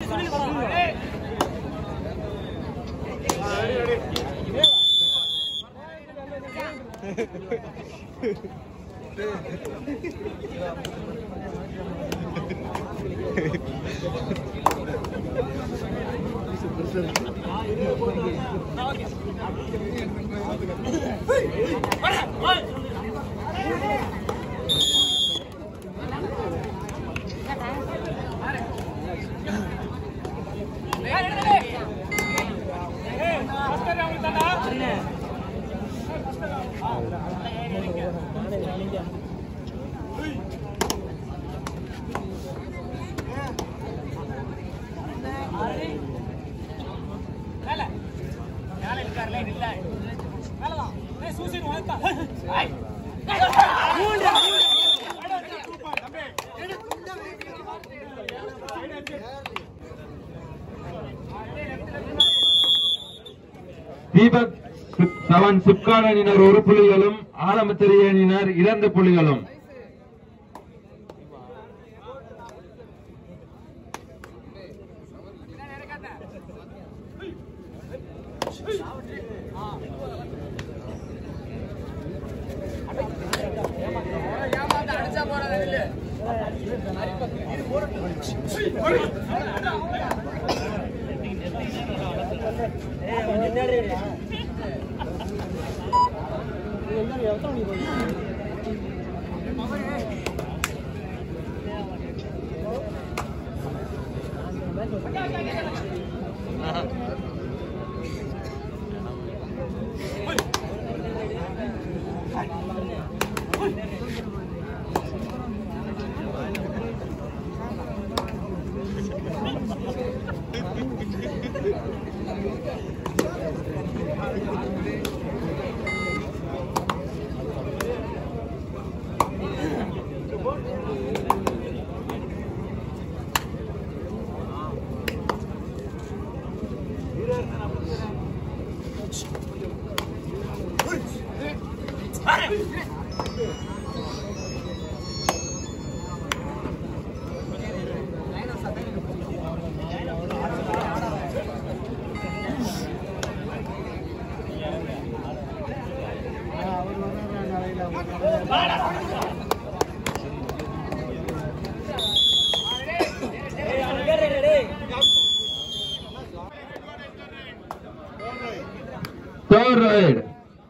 Deepak chip- seven SIPCOT அணியினர் ஒரு புள்ளிகளும் ஆலமத்திரி அணியினர் இரண்டு புள்ளிகளும் தேர்ட் ரைட்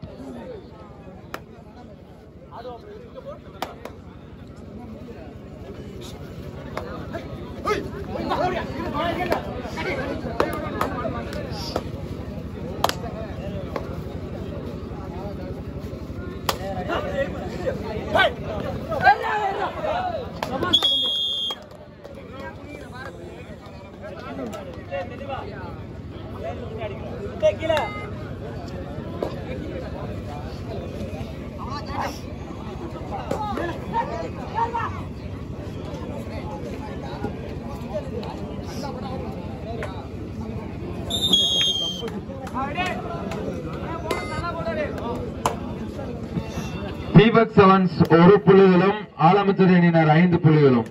தீபக் செவன்ஸ் ஒரு புள்ளிகளும் ஆலமத்திரி அணியினர் ஐந்து புள்ளிகளும்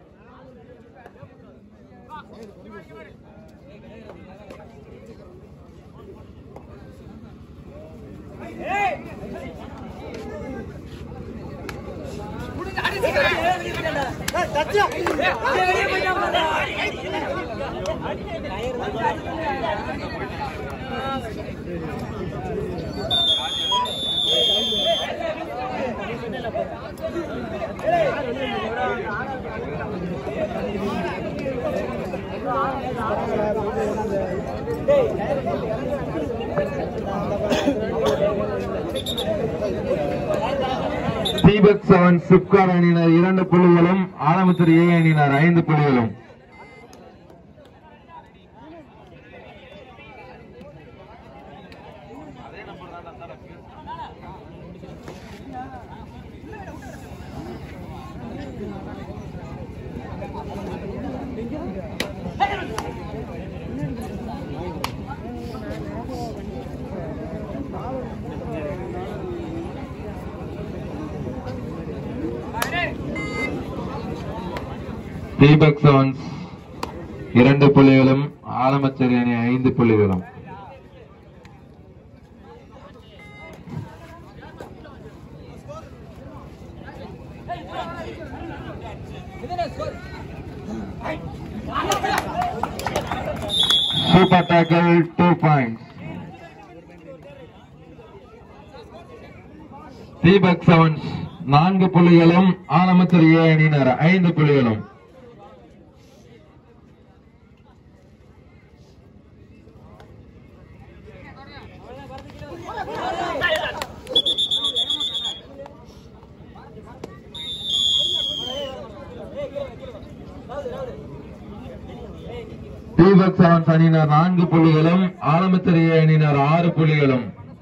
தீபக் செவன் சிப்கார் அணியினர் இரண்டு புள்ளிகளும் ஆலமத்திரி ஏ அணியினர் ஐந்து புள்ளிகளும் தீபக் செவன்ஸ் இரண்டு புள்ளிகளும் ஆலமச்சேரி அணி ஐந்து புள்ளிகளும் super tackle two points Deepak sevens நான்கு புள்ளிகளும் ஆலமச்சேரி ஏ அணியினர் ஐந்து புள்ளிகளும் தீபக் செவன்ஸ் அணியினர் நான்கு புள்ளிகளும் ஆலமச்சேரி ஏ அணியினர் ஆறு புள்ளிகளும்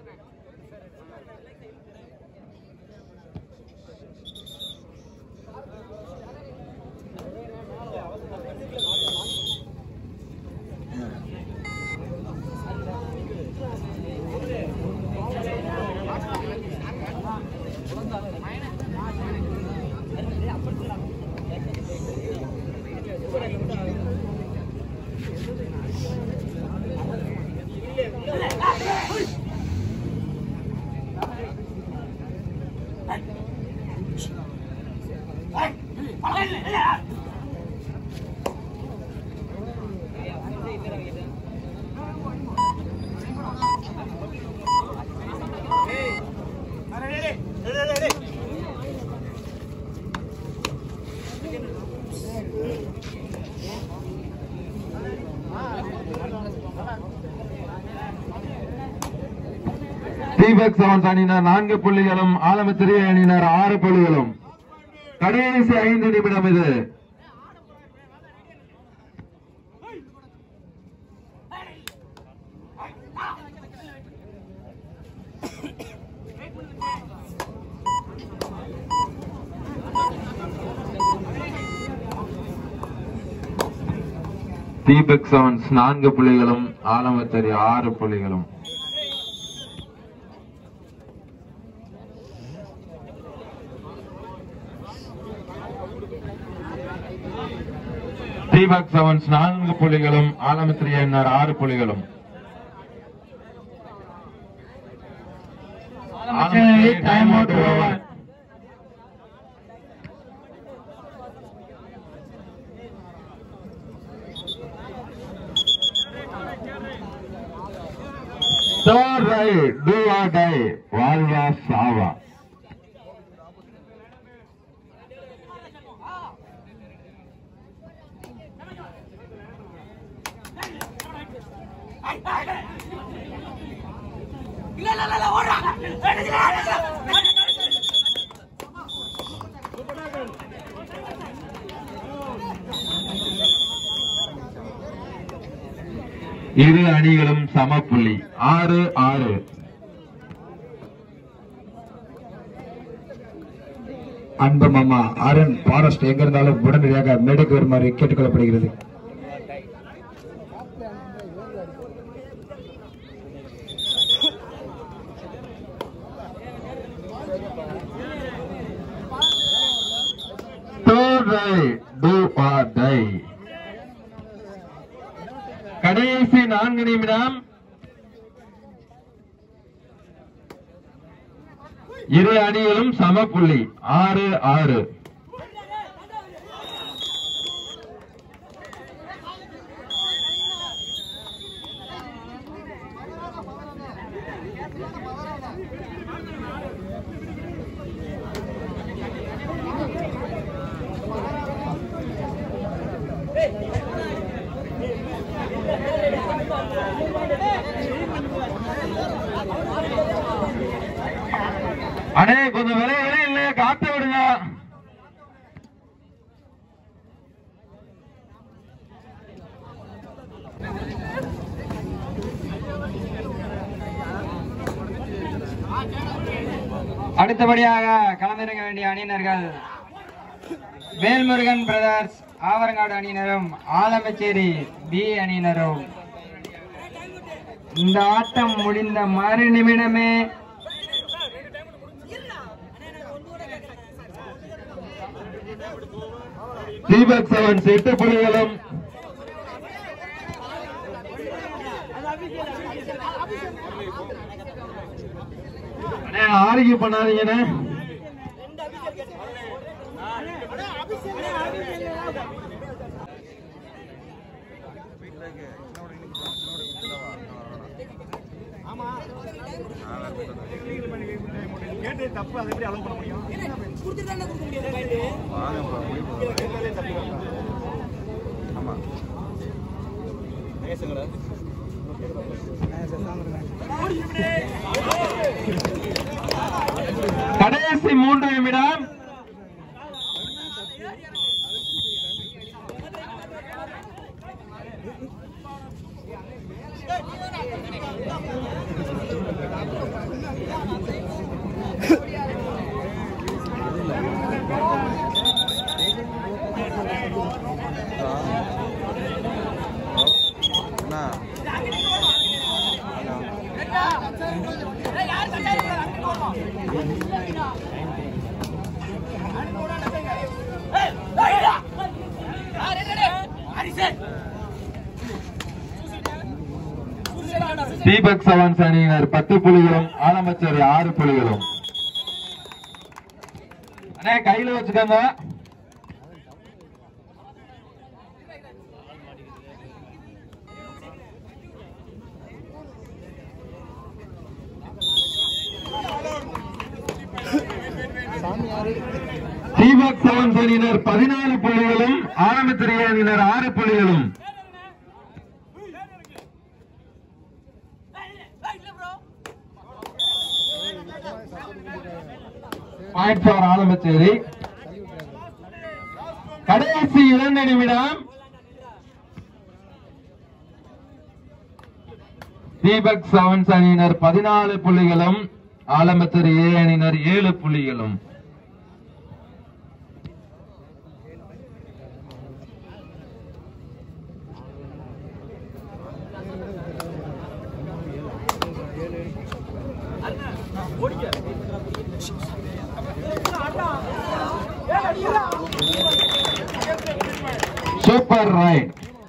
தீபக் செவன்ஸ் அணியினர் நான்கு புள்ளிகளும் ஆலமச்சேரி அணியினர் ஆறு புள்ளிகளும் கடைசி ஐந்து நிமிடம் இது தீபக் செவன்ஸ் நான்கு புள்ளிகளும் ஆலமச்சேரி ஆறு புள்ளிகளும் தீபக் செவன்ஸ் நான்கு புள்ளிகளும் ஆலமத்திரி அணியினர் ஆறு புள்ளிகளும் ஆலமச்சேரி time out over. Third right, do or die, வாழ்வா சாவா இரு அணிகளும் சமப்புள்ளி ஆறு ஆறு அன்பு மாமா அருண் ஃபாரஸ்ட் எங்க இருந்தாலும் உடனடியாக மேடைக்கு வருமாறு கேட்டுக்கொள்ளப்படுகிறது Third right, do or die. கடைசி நான்கு நிமிடம் இரு அணிகளும் சமப்புள்ளி ஆறு ஆறு அடே கொஞ்சம் விலை விலை இல்லையா காத்து விடுங்க அடுத்தபடியாக களமிறங்க வேண்டிய அணியினர்கள் வேல்முருகன் பிரதர்ஸ் ஆவரங்காடு அணியினரும் ஆலமச்சேரி பி அணியினரும் இந்த ஆட்டம் முடிந்த மறு நிமிடமே தீபக் செவன்ஸ் எட்டு புள்ளிகளும் அண்ணே ஆரோக்கியம் பண்ணாதீங்கண்ணே கடைசி மூன்று நிமிடம் தீபக் சவான்ஸ் அணியினர் பத்து புள்ளிகளும் ஆலமச்சேரி ஆறு புள்ளிகளும் அண்ணே கையில வச்சுக்கோங்க தீபக் சவான்ஸ் அணியினர் பதினாலு புள்ளிகளும் ஆலமச்சேரி அணியினர் ஆறு புள்ளிகளும் பாயிண்ட் ஃபார் ஆலமச்சேரி கடைசி இரண்டு நிமிடம் தீபக் செவன்ஸ் அணியினர் பதினாலு புள்ளிகளும் ஆலமச்சேரி ஏ அணியினர் ஏழு புள்ளிகளும் சூப்பர் ரைட்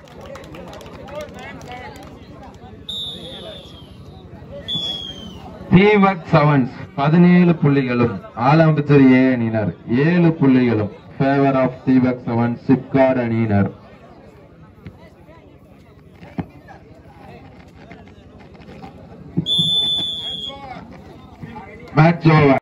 தீபக் செவன்ஸ் பதினேழு புள்ளிகளும் ஆலம்பச்சேரி ஏ அணியினர் ஏழு புள்ளிகளும் favour of Deepak seven SIPCOT அணியினர் மேட்ச் ஓவர்